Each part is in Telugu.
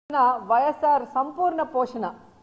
ఉన్న వైఎస్ఆర్ సంపూర్ణ పోషణ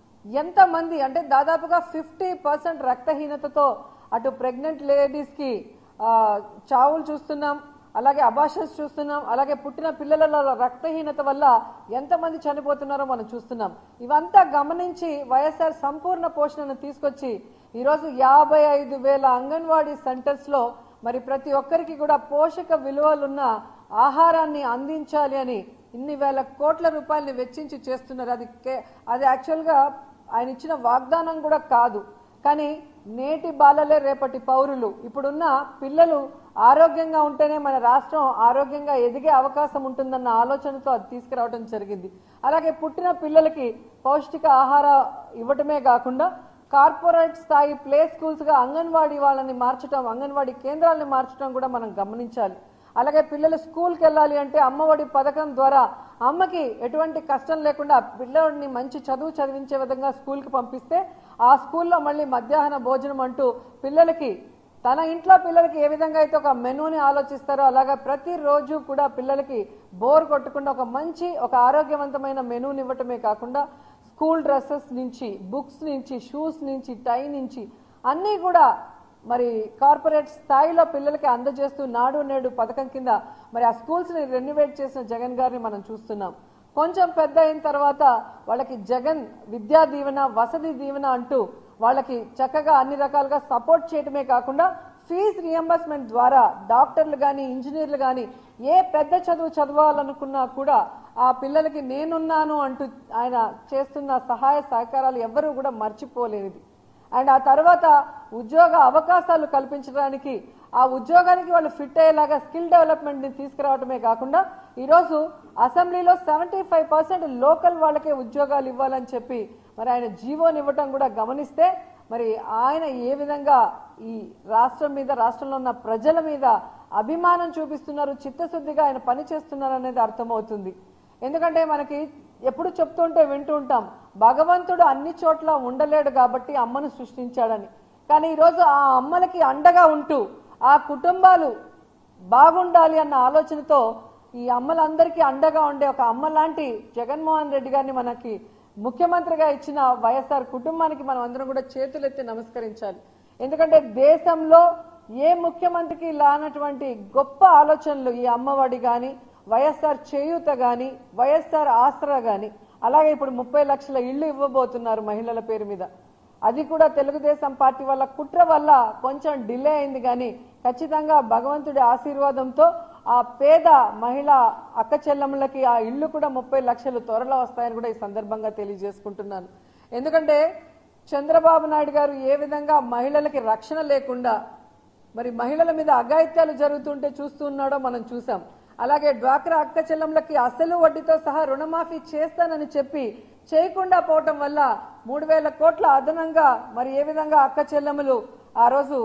ఎంతమంది అంటే దాదాపుగా ఫిఫ్టీ పర్సెంట్ రక్తహీనతతో అటు ప్రెగ్నెంట్ లేడీస్కి ఆ, చావులు చూస్తున్నాం అలాగే అబాషన్స్ చూస్తున్నాం అలాగే పుట్టిన పిల్లలలో రక్తహీనత వల్ల ఎంతమంది చనిపోతున్నారో మనం చూస్తున్నాం ఇవంతా గమనించి వైఎస్ఆర్ సంపూర్ణ పోషణను తీసుకొచ్చి ఈరోజు యాభై ఐదు వేల అంగన్వాడీ సెంటర్స్లో మరి ప్రతి ఒక్కరికి కూడా పోషక విలువలున్న ఆహారాన్ని అందించాలి అని ఇన్ని వేల కోట్ల రూపాయలని వెచ్చించి చేస్తున్నారు అది కే- అది యాక్చువల్గా ఆయన ఇచ్చిన వాగ్దానం కూడా కాదు కానీ నేటి బాలలే రేపటి పౌరులు ఇప్పుడున్న పిల్లలు ఆరోగ్యంగా ఉంటేనే మన రాష్ట్రం ఆరోగ్యంగా ఎదిగే అవకాశం ఉంటుందన్న ఆలోచనతో అది తీసుకురావడం జరిగింది అలాగే పుట్టిన పిల్లలకి పౌష్టిక ఆహార ఇవ్వటమే కాకుండా కార్పొరేట్ స్థాయి ప్లే స్కూల్స్ గా అంగన్వాడీ వాళ్ళని మార్చడం అంగన్వాడీ కేంద్రాలను మార్చడం కూడా మనం గమనించాలి అలాగే పిల్లలు స్కూల్కి వెళ్ళాలి అంటే అమ్మఒడి పథకం ద్వారా అమ్మకి ఎటువంటి కష్టం లేకుండా ఆ పిల్లడిని మంచి చదువు చదివించే విధంగా స్కూల్కి పంపిస్తే ఆ స్కూల్లో మళ్ళీ మధ్యాహ్న భోజనం అంటూ పిల్లలకి తన ఇంట్లో పిల్లలకి ఏ విధంగా అయితే ఒక మెనూని ఆలోచిస్తారో అలాగా ప్రతిరోజు కూడా పిల్లలకి బోర్ కొట్టకుండా ఒక మంచి ఒక ఆరోగ్యవంతమైన మెనూని ఇవ్వటమే కాకుండా స్కూల్ డ్రెస్సెస్ నుంచి బుక్స్ నుంచి షూస్ నుంచి టై నుంచి అన్నీ కూడా మరి కార్పొరేట్ స్థాయిలో పిల్లలకి అందజేస్తూ నాడు నేడు పథకం కింద మరి ఆ స్కూల్స్ ని రెన్యువేట్ చేసిన జగన్ గారిని మనం చూస్తున్నాం కొంచెం పెద్ద అయిన తర్వాత వాళ్ళకి జగన్ విద్యా దీవెన వసతి దీవెన అంటూ వాళ్ళకి చక్కగా అన్ని రకాలుగా సపోర్ట్ చేయటమే కాకుండా ఫీజు రియంబర్స్మెంట్ ద్వారా డాక్టర్లు కానీ ఇంజనీర్లు కానీ ఏ పెద్ద చదువు చదవాలనుకున్నా కూడా ఆ పిల్లలకి నేనున్నాను అంటూ ఆయన చేస్తున్న సహాయ సహకారాలు ఎవ్వరూ కూడా మర్చిపోలేనిది అండ్ ఆ తర్వాత ఉద్యోగ అవకాశాలు కల్పించడానికి ఆ ఉద్యోగానికి వాళ్ళు ఫిట్ అయ్యేలాగా స్కిల్ డెవలప్మెంట్ ని తీసుకురావడమే కాకుండా ఈరోజు అసెంబ్లీలో సెవెంటీ ఫైవ్ పర్సెంట్ లోకల్ వాళ్ళకే ఉద్యోగాలు ఇవ్వాలని చెప్పి మరి ఆయన జీవోని ఇవ్వటం కూడా గమనిస్తే మరి ఆయన ఏ విధంగా ఈ రాష్ట్రం మీద రాష్ట్రంలో ఉన్న ప్రజల మీద అభిమానం చూపిస్తున్నారు చిత్తశుద్ధిగా ఆయన పని చేస్తున్నారు అనేది అర్థమవుతుంది ఎందుకంటే మనకి ఎప్పుడు చెప్తుంటే వింటూ ఉంటాం భగవంతుడు అన్ని చోట్ల ఉండలేడు కాబట్టి అమ్మను సృష్టించాడని కానీ ఈరోజు ఆ అమ్మలకి అండగా ఉంటూ ఆ కుటుంబాలు బాగుండాలి అన్న ఆలోచనతో ఈ అమ్మలందరికీ అండగా ఉండే ఒక అమ్మ లాంటి జగన్మోహన్ రెడ్డి గారిని మనకి ముఖ్యమంత్రిగా ఇచ్చిన వైఎస్ఆర్ కుటుంబానికి మనం అందరం కూడా చేతులెత్తి నమస్కరించాలి ఎందుకంటే దేశంలో ఏ ముఖ్యమంత్రికి లానటువంటి గొప్ప ఆలోచనలు ఈ అమ్మఒడి కానీ వైఎస్ఆర్ చేయూత గాని వైఎస్ఆర్ ఆసరా గాని అలాగే ఇప్పుడు ముప్పై లక్షల ఇళ్లు ఇవ్వబోతున్నారు మహిళల పేరు మీద అది కూడా తెలుగుదేశం పార్టీ వల్ల కుట్ర వల్ల కొంచెం డిలే అయింది కానీ ఖచ్చితంగా భగవంతుడి ఆశీర్వాదంతో ఆ పేద మహిళ అక్క చెల్లెమ్మలకి ఆ ఇల్లు కూడా ముప్పై లక్షలు త్వరలో వస్తాయని కూడా ఈ సందర్భంగా తెలియజేసుకుంటున్నాను ఎందుకంటే చంద్రబాబు నాయుడు గారు ఏ విధంగా మహిళలకి రక్షణ లేకుండా మరి మహిళల మీద అఘాయిత్యాలు జరుగుతుంటే చూస్తున్నాడో మనం చూసాం అలాగే డ్వాక్రా అక్క చెల్లెంలకి అసలు వడ్డీతో సహా రుణమాఫీ చేస్తానని చెప్పి చేయకుండా పోవటం వల్ల మూడు వేల కోట్ల అదనంగా మరి ఏ విధంగా అక్క చెల్లెములు ఆ రోజు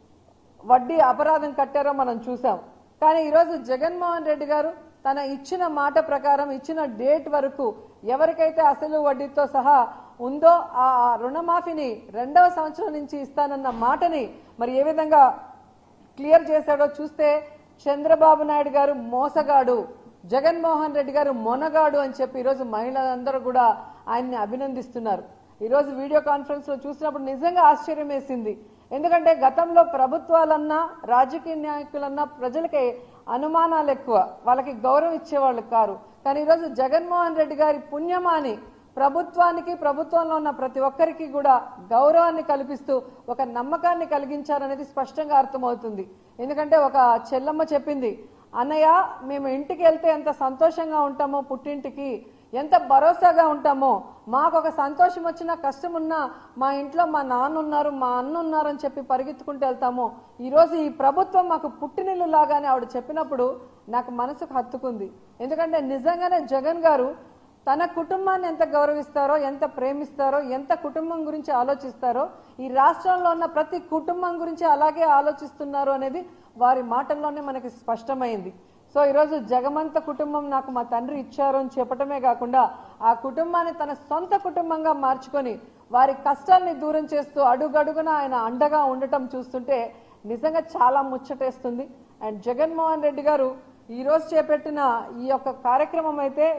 వడ్డీ అపరాధం కట్టారో మనం చూసాం కానీ ఈరోజు జగన్మోహన్ రెడ్డి గారు తన ఇచ్చిన మాట ప్రకారం ఇచ్చిన డేట్ వరకు ఎవరికైతే అసలు వడ్డీతో సహా ఉందో ఆ రుణమాఫీని రెండవ సంవత్సరం నుంచి ఇస్తానన్న మాటని మరి ఏ విధంగా క్లియర్ చేశాడో చూస్తే చంద్రబాబు నాయుడు గారు మోసగాడు జగన్మోహన్ రెడ్డి గారు మొనగాడు అని చెప్పి ఈరోజు మహిళలందరూ కూడా ఆయన్ని అభినందిస్తున్నారు ఈరోజు వీడియో కాన్ఫరెన్స్ లో చూసినప్పుడు నిజంగా ఆశ్చర్యం వేసింది ఎందుకంటే గతంలో ప్రభుత్వాలన్నా రాజకీయ నాయకులన్నా ప్రజలకి అనుమానాలు ఎక్కువ వాళ్ళకి గౌరవం ఇచ్చేవాళ్ళు కారు కానీ ఈరోజు జగన్మోహన్ రెడ్డి గారి పుణ్యమాని ప్రభుత్వానికి ప్రభుత్వంలో ఉన్న ప్రతి ఒక్కరికి కూడా గౌరవాన్ని కల్పిస్తూ ఒక నమ్మకాన్ని కలిగించారనేది స్పష్టంగా అర్థమవుతుంది ఎందుకంటే ఒక చెల్లమ్మ చెప్పింది అన్నయ్య మేము ఇంటికి వెళ్తే ఎంత సంతోషంగా ఉంటామో పుట్టింటికి ఎంత భరోసాగా ఉంటామో మాకు ఒక సంతోషం వచ్చినా కష్టం ఉన్నా మా ఇంట్లో మా నాన్న ఉన్నారు మా అన్న ఉన్నారు అని చెప్పి పరిగెత్తుకుంటూ వెళ్తాము ఈరోజు ఈ ప్రభుత్వం మాకు పుట్టినిల్లు లాగానే ఆవిడ చెప్పినప్పుడు నాకు మనసుకు హత్తుకుంది ఎందుకంటే నిజంగానే జగన్ గారు తన కుటుంబాన్ని ఎంత గౌరవిస్తారో ఎంత ప్రేమిస్తారో ఎంత కుటుంబం గురించి ఆలోచిస్తారో ఈ రాష్ట్రంలో ఉన్న ప్రతి కుటుంబం గురించి అలాగే ఆలోచిస్తున్నారు అనేది వారి మాటల్లోనే మనకి స్పష్టమైంది సో ఈరోజు జగమంత కుటుంబం నాకు మా తండ్రి ఇచ్చారు అని చెప్పటమే కాకుండా ఆ కుటుంబాన్ని తన సొంత కుటుంబంగా మార్చుకొని వారి కష్టాల్ని దూరం చేస్తూ అడుగడుగున ఆయన అండగా ఉండటం చూస్తుంటే నిజంగా చాలా ముచ్చటేస్తుంది అండ్ జగన్మోహన్ రెడ్డి గారు ఈ రోజు చేపట్టిన ఈ యొక్క కార్యక్రమం అయితే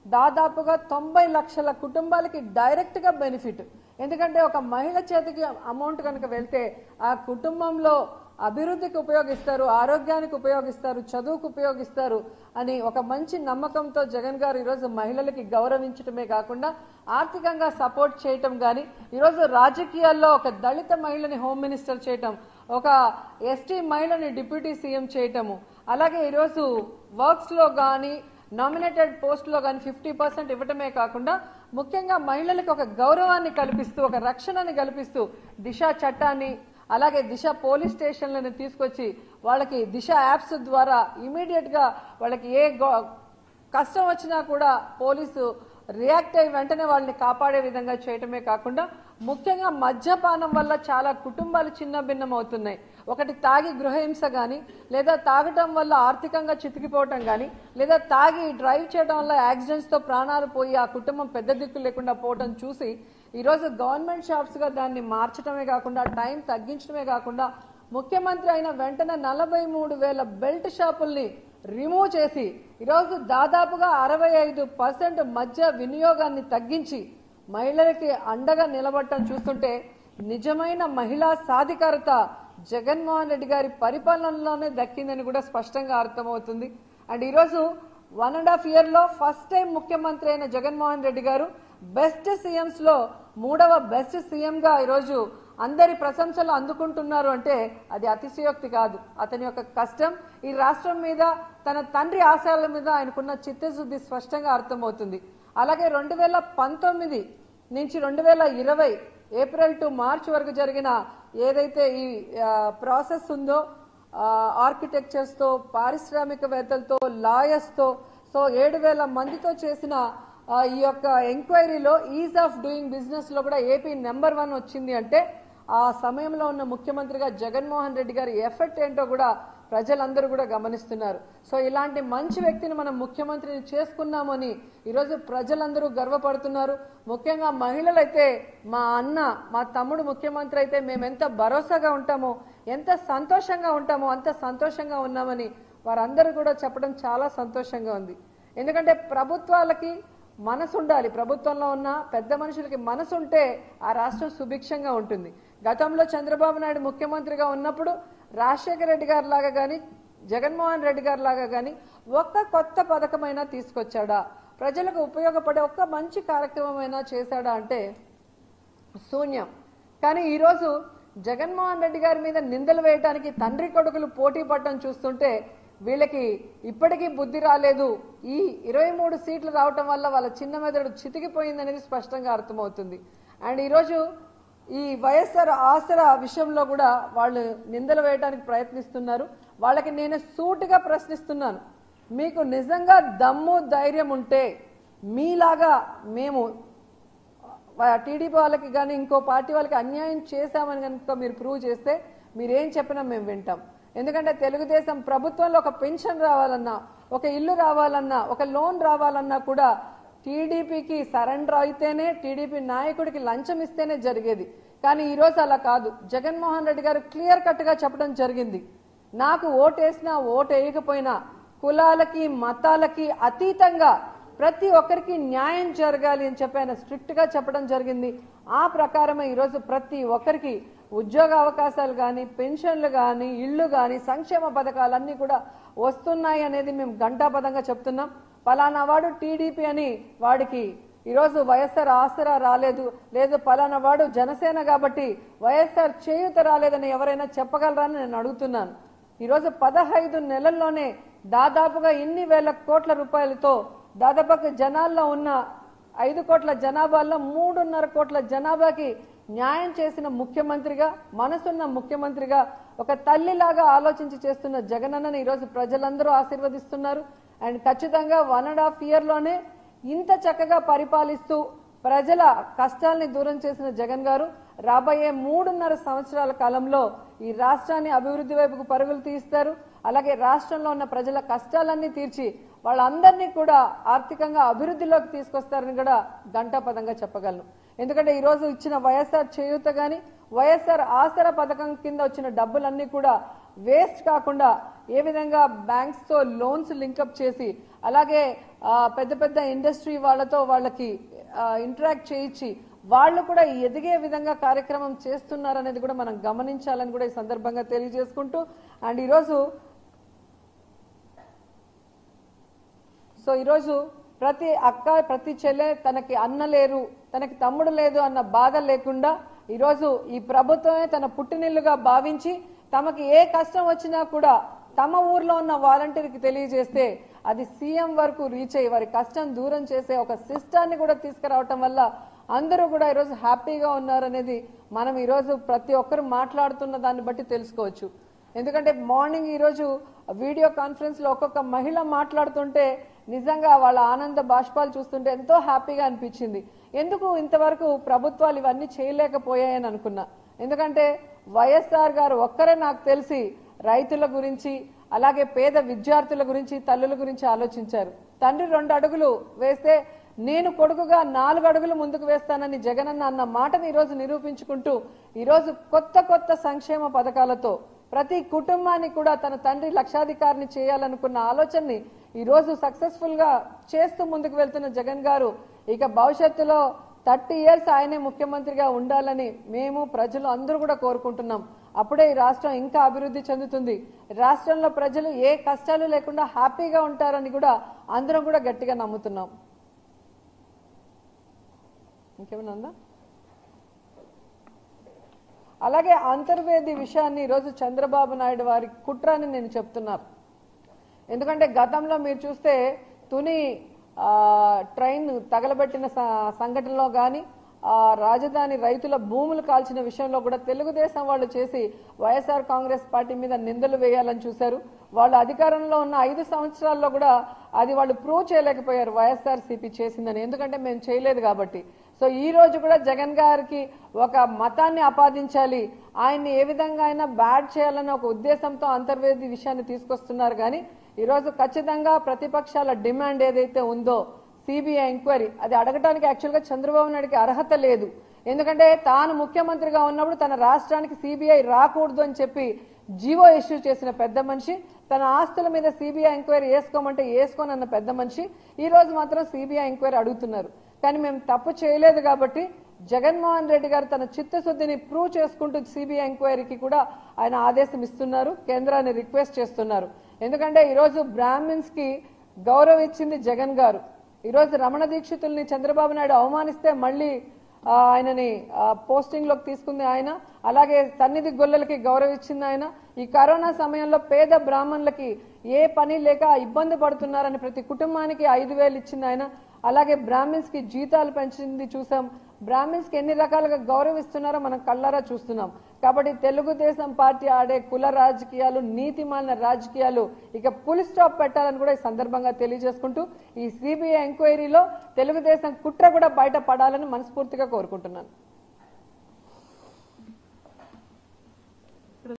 దాదాపుగా తొంభై లక్షల కుటుంబాలకి డైరెక్ట్ గా బెనిఫిట్ ఎందుకంటే ఒక మహిళ చేతికి అమౌంట్ కనుక వెళ్తే ఆ కుటుంబంలో అభివృద్ధికి ఉపయోగిస్తారు ఆరోగ్యానికి ఉపయోగిస్తారు చదువుకు ఉపయోగిస్తారు అని ఒక మంచి నమ్మకంతో జగన్ గారు ఈరోజు మహిళలకి గౌరవించడమే కాకుండా ఆర్థికంగా సపోర్ట్ చేయటం కానీ ఈరోజు రాజకీయాల్లో ఒక దళిత మహిళని హోమ్ మినిస్టర్ చేయటం ఒక ఎస్టీ మహిళని డిప్యూటీ సీఎం చేయటము అలాగే ఈరోజు వర్క్స్ లో కానీ నామినేటెడ్ పోస్ట్ లో కానీ ఫిఫ్టీ పర్సెంట్ ఇవ్వటమే కాకుండా ముఖ్యంగా మహిళలకు ఒక గౌరవాన్ని కల్పిస్తూ ఒక రక్షణని కల్పిస్తూ దిశ చట్టాన్ని అలాగే దిశ పోలీస్ స్టేషన్లను తీసుకొచ్చి వాళ్ళకి దిశ యాప్స్ ద్వారా ఇమీడియట్ గా వాళ్ళకి ఏ గో- కష్టం వచ్చినా కూడా పోలీసు రియాక్ట్ అయ్యి వెంటనే వాళ్ళని కాపాడే విధంగా చేయటమే కాకుండా ముఖ్యంగా మద్యపానం వల్ల చాలా కుటుంబాలు చిన్న భిన్నం అవుతున్నాయి ఒకటి తాగి గృహహింస కానీ లేదా తాగటం వల్ల ఆర్థికంగా చితికిపోవటం కానీ లేదా తాగి డ్రైవ్ చేయడం వల్ల యాక్సిడెంట్స్ తో ప్రాణాలు పోయి ఆ కుటుంబం పెద్ద దిక్కు లేకుండా పోవటం చూసి ఈరోజు గవర్నమెంట్ షాప్స్ గా దాన్ని మార్చడమే కాకుండా టైం తగ్గించడమే కాకుండా ముఖ్యమంత్రి అయిన వెంటనే నలభై మూడు వేల బెల్ట్ షాపుల్ని రిమూవ్ చేసి ఈరోజు దాదాపుగా అరవై ఐదు పర్సెంట్ మద్య వినియోగాన్ని తగ్గించి మహిళలకి అండగా నిలబడటం చూస్తుంటే నిజమైన మహిళా సాధికారత జగన్మోహన్ రెడ్డి గారి పరిపాలనలోనే దక్కిందని కూడా స్పష్టంగా అర్థమవుతుంది అండ్ ఈరోజు వన్ అండ్ హాఫ్ ఇయర్ లో ఫస్ట్ టైం ముఖ్యమంత్రి అయిన జగన్మోహన్ రెడ్డి గారు బెస్ట్ సీఎంస్ లో మూడవ బెస్ట్ సీఎం గా ఈరోజు అందరి ప్రశంసలు అందుకుంటున్నారు అంటే అది అతిశయోక్తి కాదు అతని యొక్క కష్టం ఈ రాష్ట్రం మీద తన తండ్రి ఆశయాల మీద ఆయనకున్న చిత్తశుద్ధి స్పష్టంగా అర్థమవుతుంది అలాగే రెండు వేల పంతొమ్మిది నుంచి రెండు వేల ఇరవై ఏప్రిల్ టు మార్చ్ వరకు జరిగిన ఏదైతే ఈ ప్రాసెస్ ఉందో ఆర్కిటెక్చర్స్ తో పారిశ్రామికవేత్తలతో లాయర్స్ తో సో ఏడు వేల మందితో చేసిన ఆ, ఈ యొక్క ఎంక్వైరీలో ఈజ్ ఆఫ్ డూయింగ్ బిజినెస్ లో కూడా ఏపీ నెంబర్ వన్ వచ్చింది అంటే ఆ సమయంలో ఉన్న ముఖ్యమంత్రిగా జగన్మోహన్ రెడ్డి గారి ఎఫెక్ట్ ఏంటో కూడా ప్రజలందరూ కూడా గమనిస్తున్నారు సో ఇలాంటి మంచి వ్యక్తిని మనం ముఖ్యమంత్రిని చేసుకున్నామని ఈరోజు ప్రజలందరూ గర్వపడుతున్నారు ముఖ్యంగా మహిళలైతే మా అన్న మా తమ్ముడు ముఖ్యమంత్రి అయితే మేము ఎంత భరోసాగా ఉంటామో ఎంత సంతోషంగా ఉంటామో అంత సంతోషంగా ఉన్నామని వారందరూ కూడా చెప్పడం చాలా సంతోషంగా ఉంది ఎందుకంటే ప్రభుత్వాలకి మనసు ఉండాలి ప్రభుత్వంలో ఉన్న పెద్ద మనుషులకి మనసు ఉంటే ఆ రాష్ట్రం సుభిక్షంగా ఉంటుంది గతంలో చంద్రబాబు నాయుడు ముఖ్యమంత్రిగా ఉన్నప్పుడు రాజశేఖర రెడ్డి గారి లాగా కానీ జగన్మోహన్ రెడ్డి గారి లాగా కానీ ఒక్క కొత్త పథకమైనా తీసుకొచ్చాడా ప్రజలకు ఉపయోగపడే ఒక్క మంచి కార్యక్రమమైనా చేశాడా అంటే శూన్యం కానీ ఈరోజు జగన్మోహన్ రెడ్డి గారి మీద నిందలు వేయడానికి తండ్రి కొడుకులు పోటీ పడటం చూస్తుంటే వీళ్ళకి ఇప్పటికీ బుద్ధి రాలేదు ఈ ఇరవై మూడు సీట్లు రావటం వల్ల వాళ్ళ చిన్న మెదడు చితికిపోయింది అనేది స్పష్టంగా అర్థమవుతుంది అండ్ ఈరోజు ఈ వైఎస్ఆర్ ఆసరా విషయంలో కూడా వాళ్ళు నిందలు వేయడానికి ప్రయత్నిస్తున్నారు వాళ్ళకి నేను సూటిగా ప్రశ్నిస్తున్నాను మీకు నిజంగా దమ్ము ధైర్యం ఉంటే మీలాగా మేము వా- టీడీపీ వాళ్ళకి కానీ ఇంకో పార్టీ వాళ్ళకి అన్యాయం చేశామని కనుక మీరు ప్రూవ్ చేస్తే మీరేం చెప్పినా మేము వింటాం ఎందుకంటే తెలుగుదేశం ప్రభుత్వంలో ఒక పెన్షన్ రావాలన్నా ఒక ఇల్లు రావాలన్నా ఒక లోన్ రావాలన్నా కూడా టీడీపీకి సరెండర్ అయితేనే టీడీపీ నాయకుడికి లంచం ఇస్తేనే జరిగేది కానీ ఈ రోజు అలా కాదు జగన్మోహన్ రెడ్డి గారు క్లియర్ కట్ గా చెప్పడం జరిగింది నాకు ఓటేసినా ఓటు వేయకపోయినా కులాలకి మతాలకి అతీతంగా ప్రతి ఒక్కరికి న్యాయం జరగాలి అని చెప్పి ఆయన స్ట్రిక్ట్ గా చెప్పడం జరిగింది ఆ ప్రకారమే ఈరోజు ప్రతి ఒక్కరికి ఉద్యోగ అవకాశాలు కానీ పెన్షన్లు కానీ ఇళ్లు కానీ సంక్షేమ పథకాలన్నీ కూడా వస్తున్నాయి అనేది మేము ఘంటాపదంగా చెప్తున్నాం పలానా వాడు టీడీపీ అని వాడికి ఈరోజు వైఎస్ఆర్ ఆసరా రాలేదు లేదు పలానా వాడు జనసేన కాబట్టి వైఎస్ఆర్ చేయూత రాలేదని ఎవరైనా చెప్పగలరా అని నేను అడుగుతున్నాను ఈరోజు పదహైదు నెలల్లోనే దాదాపుగా ఇన్ని వేల కోట్ల రూపాయలతో దాదాపుగా జనాల్లో ఉన్న ఐదు కోట్ల జనాభాలో మూడున్నర కోట్ల జనాభాకి న్యాయం చేసిన ముఖ్యమంత్రిగా మనసున్న ముఖ్యమంత్రిగా ఒక తల్లిలాగా ఆలోచించి చేస్తున్న జగనన్నని ఈరోజు ప్రజలందరూ ఆశీర్వదిస్తున్నారు అండ్ ఖచ్చితంగా వన్ అండ్ హాఫ్ ఇయర్ లోనే ఇంత చక్కగా పరిపాలిస్తూ ప్రజల కష్టాల్ని దూరం చేసిన జగన్ గారు రాబోయే మూడున్నర సంవత్సరాల కాలంలో ఈ రాష్ట్రాన్ని అభివృద్ధి వైపుకు పరుగులు తీస్తారు అలాగే రాష్ట్రంలో ఉన్న ప్రజల కష్టాలన్నీ తీర్చి వాళ్ళందరినీ కూడా ఆర్థికంగా అభివృద్ధిలోకి తీసుకొస్తారని కూడా ఘంటాపదంగా చెప్పగలను ఎందుకంటే ఈ రోజు ఇచ్చిన వైఎస్ఆర్ చేయూత గాని వైఎస్ఆర్ ఆసరా పథకం కింద వచ్చిన డబ్బులన్నీ కూడా వేస్ట్ కాకుండా ఏ విధంగా బ్యాంక్స్ తో లోన్స్ లింకప్ చేసి అలాగే ఆ, పెద్ద పెద్ద ఇండస్ట్రీ వాళ్ళతో వాళ్ళకి ఇంటరాక్ట్ చేయించి వాళ్ళు కూడా ఎదిగే విధంగా కార్యక్రమం చేస్తున్నారనేది కూడా మనం గమనించాలని కూడా ఈ సందర్భంగా తెలియజేసుకుంటూ అండ్ ఈరోజు సో ఈరోజు ప్రతి అక్క ప్రతి చెల్లె తనకి అన్న లేరు తనకి తమ్ముడు లేదు అన్న బాధ లేకుండా ఈరోజు ఈ ప్రభుత్వమే తన పుట్టినిల్లుగా భావించి తమకి ఏ కష్టం వచ్చినా కూడా తమ ఊర్లో ఉన్న వాలంటీర్కి తెలియజేస్తే అది సీఎం వరకు రీచ్ అయ్యి వారి కష్టం దూరం చేసే ఒక సిస్టాన్ని కూడా తీసుకురావటం వల్ల అందరూ కూడా ఈరోజు హ్యాపీగా ఉన్నారనేది మనం ఈరోజు ప్రతి ఒక్కరు మాట్లాడుతున్న దాన్ని బట్టి తెలుసుకోవచ్చు ఎందుకంటే మార్నింగ్ ఈరోజు వీడియో కాన్ఫరెన్స్ లో ఒక్కొక్క మహిళ మాట్లాడుతుంటే నిజంగా వాళ్ళ ఆనంద బాష్పాలు చూస్తుంటే ఎంతో హ్యాపీగా అనిపించింది ఎందుకు ఇంతవరకు ప్రభుత్వాలు ఇవన్నీ చేయలేకపోయాయని అనుకున్నా ఎందుకంటే వైఎస్ఆర్ గారు ఒక్కరే నాకు తెలిసి రైతుల గురించి అలాగే పేద విద్యార్థుల గురించి తల్లుల గురించి ఆలోచించారు తండ్రి రెండు అడుగులు వేస్తే నేను కొడుకుగా నాలుగు అడుగులు ముందుకు వేస్తానని జగనన్న అన్న మాటని ఈరోజు నిరూపించుకుంటూ ఈరోజు కొత్త కొత్త సంక్షేమ పథకాలతో ప్రతి కుటుంబాన్ని కూడా తన తండ్రి లక్షాధికారిని చేయాలనుకున్న ఆలోచనని ఈ రోజు సక్సెస్ఫుల్ గా చేస్తూ ముందుకు వెళ్తున్న జగన్ గారు ఇక భవిష్యత్తులో థర్టీ ఇయర్స్ ఆయనే ముఖ్యమంత్రిగా ఉండాలని మేము ప్రజలు అందరూ కూడా కోరుకుంటున్నాం అప్పుడే ఈ రాష్ట్రం ఇంకా అభివృద్ధి చెందుతుంది రాష్ట్రంలో ప్రజలు ఏ కష్టాలు లేకుండా హ్యాపీగా ఉంటారని కూడా అందరం కూడా గట్టిగా నమ్ముతున్నాం ఇంకేమైనా ఉందా అలాగే అంతర్వేది విషయాన్ని ఈరోజు చంద్రబాబు నాయుడు వారి కుట్ర అని నేను చెప్తున్నారు ఎందుకంటే గతంలో మీరు చూస్తే తుని ఆ, ట్రైన్ తగలబెట్టిన స- సంఘటనలో కానీ రాజధాని రైతుల భూములు కాల్చిన విషయంలో కూడా తెలుగుదేశం వాళ్ళు చేసి వైఎస్ఆర్ కాంగ్రెస్ పార్టీ మీద నిందలు వేయాలని చూశారు వాళ్ళు అధికారంలో ఉన్న ఐదు సంవత్సరాల్లో కూడా అది వాళ్ళు ప్రూవ్ చేయలేకపోయారు వైఎస్ఆర్ సిపి చేసిందని ఎందుకంటే మేము చేయలేదు కాబట్టి సో ఈ రోజు కూడా జగన్ గారికి ఒక మతాన్ని ఆపాదించాలి ఆయన్ని ఏ విధంగా అయినా బ్యాడ్ చేయాలన్న ఒక ఉద్దేశంతో అంతర్వేది విషయాన్ని తీసుకొస్తున్నారు కానీ ఈరోజు ఖచ్చితంగా ప్రతిపక్షాల డిమాండ్ ఏదైతే ఉందో సిబిఐ ఎంక్వైరీ అది అడగటానికి యాక్చువల్గా చంద్రబాబు నాయుడుకి అర్హత లేదు ఎందుకంటే తాను ముఖ్యమంత్రిగా ఉన్నప్పుడు తన రాష్ట్రానికి సిబిఐ రాకూడదు అని చెప్పి జీవో ఇష్యూ చేసిన పెద్ద మనిషి తన ఆస్తుల మీద సిబిఐ ఎంక్వైరీ వేసుకోమంటే వేసుకోనన్న పెద్ద మనిషి ఈ రోజు మాత్రం సిబిఐ ఎంక్వైరీ అడుగుతున్నారు కానీ మేము తప్పు చేయలేదు కాబట్టి జగన్మోహన్ రెడ్డి గారు తన చిత్తశుద్ధిని ప్రూవ్ చేసుకుంటూ సిబిఐ ఎంక్వైరీకి కూడా ఆయన ఆదేశం ఇస్తున్నారు కేంద్రాన్ని రిక్వెస్ట్ చేస్తున్నారు ఎందుకంటే ఈరోజు బ్రాహ్మిన్స్ కి గౌరవం ఇచ్చింది జగన్ గారు ఈరోజు రమణ దీక్షితుల్ని చంద్రబాబు నాయుడు అవమానిస్తే మళ్ళీ ఆ, ఆయనని పోస్టింగ్ లోకి తీసుకుంది ఆయన అలాగే సన్నిధి గొల్లలకి గౌరవం ఇచ్చింది ఆయన ఈ కరోనా సమయంలో పేద బ్రాహ్మణులకి ఏ పని లేక ఇబ్బంది పడుతున్నారని ప్రతి కుటుంబానికి ఐదు వేలు ఇచ్చింది ఆయన అలాగే బ్రాహ్మిన్స్ కి జీతాలు పెంచింది చూసాం బ్రాహ్మిన్స్ కి ఎన్ని రకాలుగా గౌరవిస్తున్నారో మనం కళ్ళారా చూస్తున్నాం కాబట్టి తెలుగుదేశం పార్టీ ఆడే కుల రాజకీయాలు నీతిమాలిన రాజకీయాలు ఇక పులి స్టాప్ పెట్టాలని కూడా ఈ సందర్భంగా తెలియజేసుకుంటూ ఈ సిబిఐ ఎంక్వైరీలో తెలుగుదేశం కుట్ర కూడా బయటపడాలని మనస్ఫూర్తిగా కోరుకుంటున్నాను